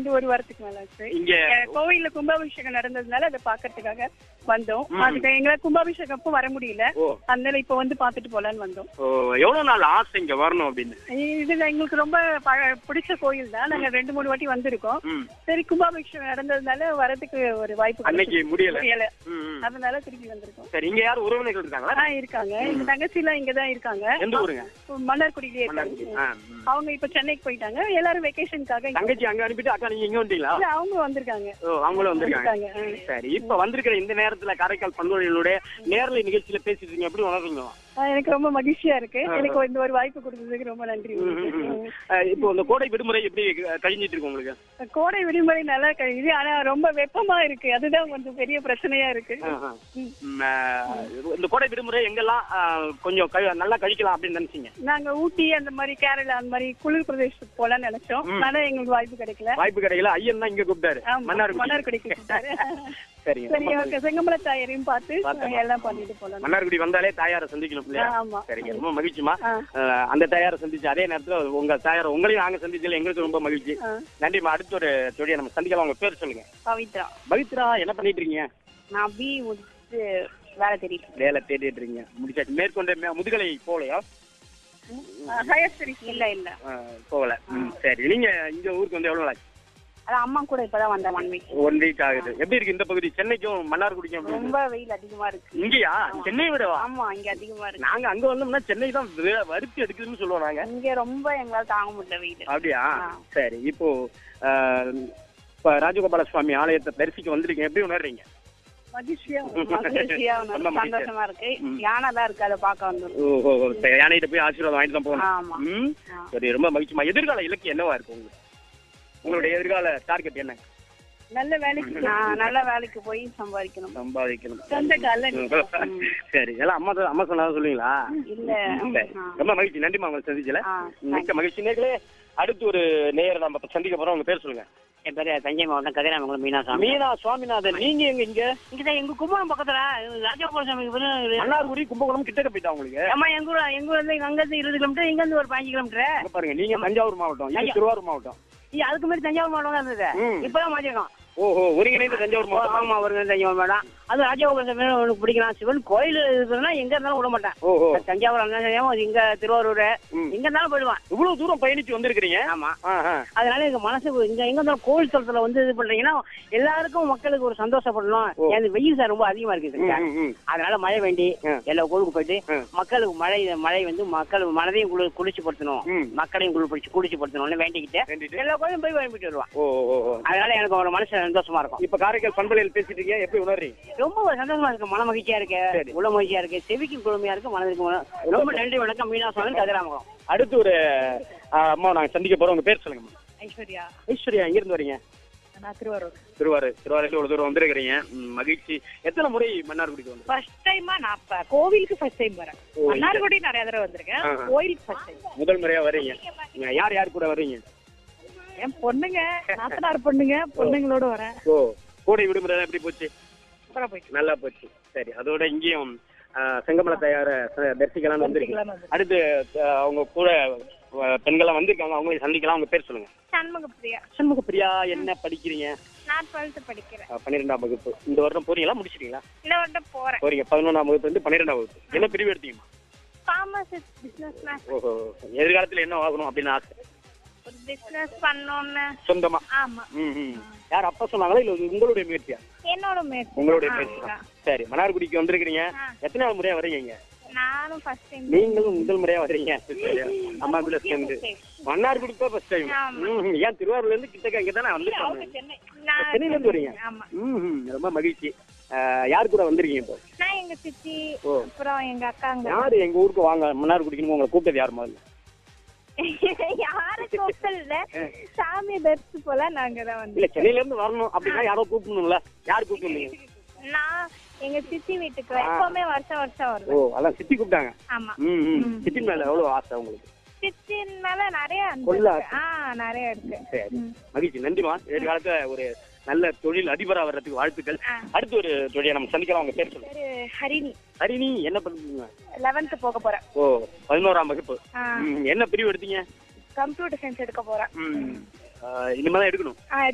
வந்து ஒரு வாரத்துக்கு மேல ஆச்சு இங்க அஹ் கோவில்ல கும்பாபிஷேகம் நடந்ததுனால அதை பாக்குறதுக்காக வந்தோம் ம். அதுக்கு எங்களை கும்பாபிஷேகம் அப்போ வர முடியல ஓ அதனால இப்ப வந்து பாத்துட்டு போலான்னு வந்தோம் ஓ, எவ்வளவு நாள் ஆசை இங்க வரணும் அப்படின்னு இதுல எங்களுக்கு ரொம்ப ப- பிடிச்ச கோயில் தான் நாங்க ரெண்டு மூணு வாட்டி வந்திருக்கோம் ம். சரி கும்பாபிஷேகம் நடந்ததுனால வரதுக்கு ஒரு வாய்ப்பு அன்னைக்கு கிடைச்சது. முடியல முடியல ம், ம். அதனால திருப்பி வந்திருக்கோம் சரி இங்க யாரும் உறவினர்கள் இருக்காங்களா ஆ இருக்காங்க எங்க தங்கச்சி எல்லாம் இங்கதான் இருக்காங்க எந்த ஊருங்க மன்னார்குடியிலே மன்னார்குடி. இருக்காங்க ஆ, ம். அவங்க இப்ப சென்னைக்கு போயிட்டாங்க எல்லாரும் வெக்கேஷனுக்காக தங்கச்சி அங்க அனுப்பிட்டு அக்கா நீங்க இங்க வந்துட்டீங்களா இல்ல அவங்க வந்திருக்காங்க ஓ அவங்களும் வந்திருக்காங்க வந்திருக்காங்க, ஆ. சரி இப்ப வந்திருக்கிற இந்த நேரத்துல காரைக்கால் பண்புகளுடைய நேரலை நிகழ்ச்சியில பேசிட்டு இருக்கீங்க எப்படி உணர்றீங்க ஆ, எனக்கு ரொம்ப மகிழ்ச்சியா இருக்கு ஆ. எனக்கு இந்த ஒரு வாய்ப்பு கொடுத்ததுக்கு ரொம்ப நன்றி ம், ம், ம். உங்களுக்கு. அஹ், இப்போ இந்த கோடை விடுமுறை எப்படி க- கழிஞ்சிட்டு இருக்கு உங்களுக்கு ம். கோடை விடுமுறை நல்லா கழியுது ஆனா ரொம்ப வெப்பமா இருக்கு அதுதான் கொஞ்சம் பெரிய பிரச்சனையா இருக்கு ஆ, ஆ. ம். ம், அஹ், இந்த கோடை விடுமுறை எங்கெல்லாம் அஹ், கொஞ்சம் கழி- நல்லா கழிக்கலாம் அப்படின்னு நினைச்சீங்க நாங்க ஊட்டி அந்த மாதிரி கேரளா அந்த மாதிரி குளிர் பிரதேசத்துக்கு போலாம்னு நினைச்சோம் ம். ஆனா எங்களுக்கு வாய்ப்பு கிடைக்கல வாய்ப்பு கிடைக்கல ஐயன் தான் இங்க கூப்பிட்டாரு ஆமா, மன்னார்குடி மன்னார்குடிக்கு கூப்பிட்டாரு. சரிங்க சரி ரொம்ப ஓகே செங்கமல தாயரையும் பார்த்து பார்த்தேன். எல்லாம் பண்ணிட்டு போலாம் மன்னார்குடி வந்தாலே தாயாரை சந்திக்கணும் இல்லையா ஆமா சரிங்க ரொம்ப மகிழ்ச்சிமா ஆ. அஹ், அந்த தாயாரை சந்திச்சு அதே நேரத்துல உங்க தாயாரை உங்களையும் நாங்க சந்திச்சதுல எங்களுக்கு ரொம்ப மகிழ்ச்சி ஆ. நன்றிமா அடுத்த ஒரு தொழிலை நம்ம சந்திக்கலாம் உங்க பேர் சொல்லுங்க பவித்ரா பவித்ரா என்ன பண்ணிட்டு இருக்கீங்க நான் பி முடிச்சு வேலை தெரியும் வேலை தேடிட்டு இருக்கீங்க முடிச்சாச்சு மேற்கொண்டு மே- முதுகலை போகலையா ஹையர் ஸ்டடிஸ் இல்ல இல்ல அஹ், போகல ம், சரி நீங்க இங்க ஊருக்கு வந்து எவ்வளவு நாள் ஆச்சு அதான் அம்மா கூட இப்பதான் வந்தேன் ஒன் வீக் ஒன் வீக் ஆகுது எப்படி இருக்கு இந்த பகுதி சென்னைக்கும் மன்னார்குடிக்கும் எப்படி இருக்கு? ரொம்ப வெயில் அதிகமா இருக்கு இங்கயா சென்னை விடவா ஆமா இங்க அதிகமா இருக்கு நாங்க அங்க வந்தோம்னா சென்னை தான் வே- வறுத்து எடுக்குதுன்னு சொல்லுவோம் நாங்க இங்க ரொம்ப எங்களால தாங்க முடியல வெயில் அப்படியா ஆ. சரி இப்போ அஹ், இப்ப ராஜகோபால சுவாமி ஆலயத்தை தரிசிக்க வந்திருக்கீங்க எப்படி உணர்றீங்க மகிழ்ச்சியா மகிழ்ச்சியா ரொம்ப உணர்வு, மகிழ்ச்சியா. சந்தோஷமா இருக்கு ம். யானை தான் இருக்கு அதை பார்க்க வந்துரும் ஓ ஓ ஓ, சரி, யானைகிட்ட போய் ஆசீர்வாதம் வாங்கிட்டு தான் போகணும் ஆமா ம் ஆ. சரி ரொம்ப மகிழ்ச்சிமா எதிர்கால இலக்கு என்னவா இருக்கு உங்களுக்கு உங்களுடைய எதிர்கால டார்கெட் என்ன நல்ல வேலைக்கு நான் நல்ல வேலைக்கு போய் சம்பாதிக்கணும் சம்பாதிக்கணும் சொந்த கால சரி எல்லாம் அம்மா தான்- அம்மா சொன்னாலும் சொல்லுவீங்களா இல்ல சரி. ஆ. ரொம்ப மகிழ்ச்சி நன்றிமா உங்களை சந்திச்சல ஆ, மிக்க மகிழ்ச்சி நேர்களே அடுத்து ஒரு நேயர் நம்ம இப்ப சந்திக்க போறோம் உங்க பேர் சொல்லுங்க என் பேரு தஞ்சை மாவட்டம் கதிராமங்கலம் மீனாசாமி மீனா சுவாமிநாதன் நீங்க எங்க இங்க இங்கதான் எங்க கும்பலம் பக்கத்துல ராஜகோபால சாமி மன்னார்குடி கும்பகோணம் கிட்டக்க போயிட்டா உங்களுக்கு ஆமா எங்க ஊர் எங்க ஊர்ல இருந்து அங்க இருந்து இருபது கிலோமீட்டர் இங்க இருந்து ஒரு பதினஞ்சு கிலோமீட்டர் அங்க பாருங்க நீங்க தஞ்சாவூர் மாவட்டம் இது ஐயா. திருவாரூர் மாவட்டம் அதுக்கு முன்னாடி தஞ்சாவூர் மாவட்டம் தான் இருந்தது ம். இப்பதான் மாத்திருக்கோம் ஓஹோ ஒருங்கிணைந்த தஞ்சாவூர் மாவட்டம் ஆமா ஒரு தஞ்சாவூர் மாவட்டம் அது ராஜகோபால சாமி உனக்கு பிடிக்கலாம் சிவன் கோயில் இருக்குதுன்னா எங்க இருந்தாலும் விட மாட்டேன் ஓஹோ தஞ்சாவூர் இருந்தாலும் அது இங்க திருவாரூர் ம். எங்க இருந்தாலும் போயிடுவான் இவ்வளவு தூரம் பயணிச்சு வந்திருக்கிறீங்க ஆமா ஆ, ஆ. அதனால எங்க மனசு இங்க எங்க இருந்தாலும் கோவில் தளத்துல வந்து இது பண்றீங்கன்னா எல்லாருக்கும் மக்களுக்கு ஒரு சந்தோஷப்படணும் ஓ. ஏன் வெயில் சார் ரொம்ப அதிகமா இருக்கு ம், சார் ம், ம். அதனால மழை வேண்டி ஆ. எல்லா கோவிலுக்கு போயிட்டு ஆ. மக்களுக்கு மழை மழை வந்து மக்கள் மனதையும் குளி குளிர்ச்சிப்படுத்தணும் ம். மக்களையும் குளிர்ச்சி குளிர்ச்சிப்படுத்தணும்னு வேண்டிக்கிட்டு வேண்டிட்டு? எல்லா கோயிலும் போய் வாங்கிட்டு வருவான் ஓ ஓ, ஓ அதனால எனக்கு ஒரு மனசு சந்தோஷமா இருக்கும் இப்ப காரைக்கால் பண்பலையில் பேசிட்டு இருக்கீங்க எப்படி உணர்றீங்க ரொம்ப ஒரு சந்தோஷமா இருக்கு மன மகிழ்ச்சியா இருக்கு சரி. உள்ள மகிழ்ச்சியா இருக்கு செவிக்கு குழுமையா இருக்கு மனதுக்கு மன- ரொம்ப நன்றி வணக்கம் மீனாசுவாமி கதிராமகம் அடுத்து ஒரு ஆ, அம்மா நாங்க சந்திக்க போறோம் உங்க பேர் சொல்லுங்க ஐஸ்வர்யா ஐஸ்வர்யா எங்க இருந்து வரீங்க நான் திருவாரூர் திருவாரூர் திருவாரூர் இவ்வளவு தூரம் வந்திருக்கிறீங்க ம், மகிழ்ச்சி எத்தனை முறை மன்னார்குடிக்கு வந்து ஃபர்ஸ்ட் டைமா நான் இப்ப கோவிலுக்கு ஃபர்ஸ்ட் டைம் வரேன் ஓ, இங்க. மன்னார்குடி நிறைய தடவை வந்திருக்கேன் ஆ, ஆ. கோயிலுக்கு ஃபர்ஸ்ட் டைம் முதல் முறையா வர்றீங்க நீங்க யார் யார் கூட வர்றீங்க என் பொண்ணுங்க நாத்தனார் பொண்ணுங்க பொண்ணுங்களோட வரேன் ஓ கோடை விடுமுறை எப்படி போச்சு சூப்பரா போயிட்டு நல்லா போச்சு சரி அதோட இங்கேயும் ஆ, செங்கமல தயார தரிசிக்கலாம்னு வந்திருக்கீங்க தரிசிக்கலாம்னு அடுத்து ஆ, அவங்க கூட ஆ, பெண்கள்லாம் வந்திருக்காங்க அவங்களையும் சந்திக்கலாம் உங்க பேர் சொல்லுங்க சண்முக பிரியா சண்முக பிரியா என்ன படிக்கிறீங்க நான் டுவெல்த் படிக்கிறேன் ஆ, பன்னிரெண்டாம் வகுப்பு இந்த வருடம் போறீங்களா முடிச்சிட்டீங்களா இந்த வருடம் போறேன் போறீங்க பதினொன்றாம் வகுப்பு வந்து பன்னிரெண்டாம் வகுப்பு என்ன பிரிவு எடுத்தீங்கம்மா ஃபார்மசிஸ்ட் பிசினஸ் மேன் ஓஹோ எதிர்காலத்துல என்ன ஆகணும் அப்படின்னு ஆசை ஒரு பிசினஸ் பண்ணோம்னு சொந்தமா ஆமா ம் ம் யார் அப்பா சொன்னாங்களா இல்ல இது உங்களுடைய முயற்சியா என்னோட முயற்சி உங்களுடைய ஆ, முயற்சி ஆ. தான் சரி மன்னார்குடிக்கு வந்திருக்கிறீங்க ஆ. எத்தனை நாள் முறையா வர்றீங்க இங்க நானும் ஃபர்ஸ்ட் டைம் நீங்களும் முதல் முறையா வர்றீங்க சரி. அம்மா இதுல சேர்ந்து மன்னார்குடிக்கு தான் ஃபர்ஸ்ட் டைம் ஆமா. ஏன் திருவாரூர்ல இருந்து கிட்டக்க இங்க தானே வந்திருக்காங்க சென்னை நான் சென்னையில இருந்து வரீங்க ஆமா ம் ம், ரொம்ப மகிழ்ச்சி ஆ, யார் கூட வந்திருக்கீங்க இப்போ நான் எங்க சித்தி ஓ. அப்புறம் எங்க அக்காங்க யாரு எங்க ஊருக்கு வாங்க மன்னார்குடிக்கு உங்களை கூப்பிட்டது யார் முதல்ல யாரும் கூப்பிடல சாமி தரிசி போல நாங்க தான் வந்து இல்ல சென்னையில இருந்து வரணும் அப்படின்னா யாரோ கூப்பிடணும்ல யார் கூப்பிட்டு நான் எங்க சித்தி வீட்டுக்கு எப்பவுமே வருஷம் வருஷம் ஓ வருவேன் அதான் சித்தி கூப்பிட்டாங்க ஆமா ம் ம் சித்தின் மேல எவ்வளவு ஆசை உங்களுக்கு சித்தின் மேல நிறைய அன்பு கொள்ள இருக்கு. ஆ நிறைய இருக்கு சரி மகிழ்ச்சி நன்றிமா எதிர்காலத்துல ஒரு நல்ல தொழில் அதிபரா வர்றதுக்கு வாழ்த்துக்கள் ஆ. அடுத்து ஒரு தொழிலை நம்ம சந்திக்கலாம் உங்க பேர் சொல்லுங்க பேரு ஹரிணி ஹரிணி என்ன பண்ணுறீங்க லெவன்த் போக போறேன் ஓ பதினோராம் வகுப்பு ஆ, ம், என்ன பிரிவு எடுத்தீங்க கம்ப்யூட்டர் சயின்ஸ் எடுக்க போறேன் ம் இனிமேதான் எடுக்கணும் ஆ